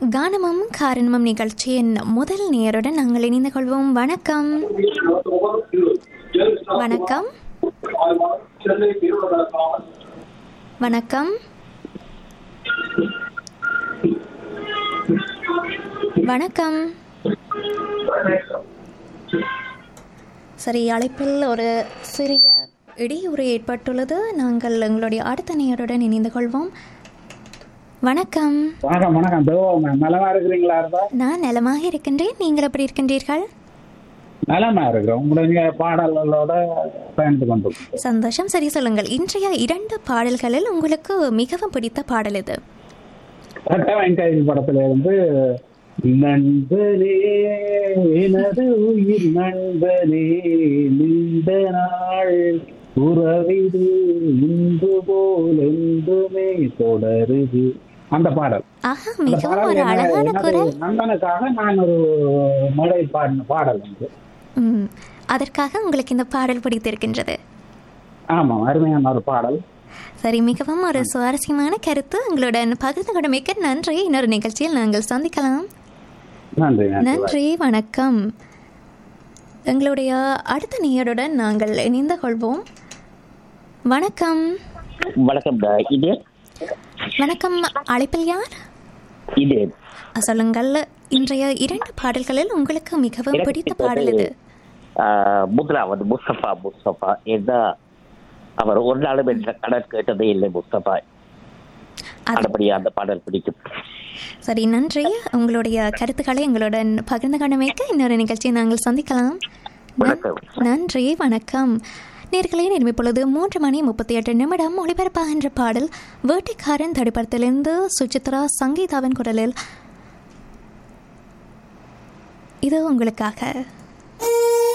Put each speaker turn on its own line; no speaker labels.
கானமும் காரணமும் நிகழ்ச்சியின் முதல் நேருடன் நாங்கள் இணைந்து கொள்வோம் வணக்கம் வணக்கம் வணக்கம் வணக்கம் சரி அழைப்பில் ஒரு சிறிய இடையூறு ஏற்பட்டுள்ளது நாங்கள் எங்களுடைய அடுத்த நேருடன் இணைந்து கொள்வோம் வணக்கம்
வணக்கம் வணக்கம் தேவம் நலமா இருக்கிறீங்களா இருந்தா
நான் நலமாக இருக்கின்றேன் நீங்கள் எப்படி இருக்கின்றீர்கள்
நலமா இருக்கிறோம் உங்களுடைய பாடல்களோட பயந்து கொண்டிருக்கோம்
சந்தோஷம் சரி சொல்லுங்கள் இன்றைய இரண்டு பாடல்களில் உங்களுக்கு மிகவும் பிடித்த பாடல் இது
கட்ட வெங்காயம் படத்துல இருந்து நண்பனே எனது உயிர் நண்பனே நீண்ட நாள் உறவிது இன்று போல் என்றுமே தொடருது அந்த பாடல்
ஆஹா
அந்த
மிகவும்
பாடல்
ஒரு
என்ன-
அழகான
எனது
குரல்
நண்பனுக்காக நான் ஒரு மழை பாடின பாடல் வந்து
ம், அதற்காக உங்களுக்கு இந்த பாடல் பிடித்திருக்கின்றது
ஆமா அருமையான ஒரு பாடல்
சரி மிகவும் ஒரு சுவாரஸ்யமான கருத்து உங்களுடன் பகிர்ந்து கொண்ட மிக்க நன்றி இன்னொரு நிகழ்ச்சியில் நாங்கள் சந்திக்கலாம்
நன்றி நன்றி
நன்றி வணக்கம் எங்களுடைய அடுத்த நேயருடன் நாங்கள் இணைந்து கொள்வோம் வணக்கம்
வணக்கம் டா- இது
வணக்கம் அழைப்பில் யார்
இது
சொல்லுங்கள் இன்றைய இரண்டு பாடல்களில் உங்களுக்கு மிகவும்
எனக்கு
பிடித்த
பிடித்தது,
பாடல் இது
ஆஹ், முதலாவது முஸ்தபா முஸ்தபா ஏன்னா அவர் ஒரு நாளும் என்ற கடன் கேட்டதே இல்லை முஸ்தபா
அது
அதுபடியா அந்த பாடல் பிடிக்கும்
சரி நன்றி உங்களுடைய கருத்துக்களை எங்களுடன் பகிர்ந்து கொண்டமைக்கு இன்னொரு நிகழ்ச்சியை நாங்கள் சந்திக்கலாம் நன்-
வணக்கம்.
நன்றி வணக்கம் நேர்களே நேர்மை பொழுது மூன்று மணி முப்பத்தி எட்டு நிமிடம் ஒளிபரப்பாகின்ற பாடல் வேட்டைக்காரன் தடுப்படத்திலிருந்து சுசித்ரா சங்கீதாவின் குரலில் இது உங்களுக்காக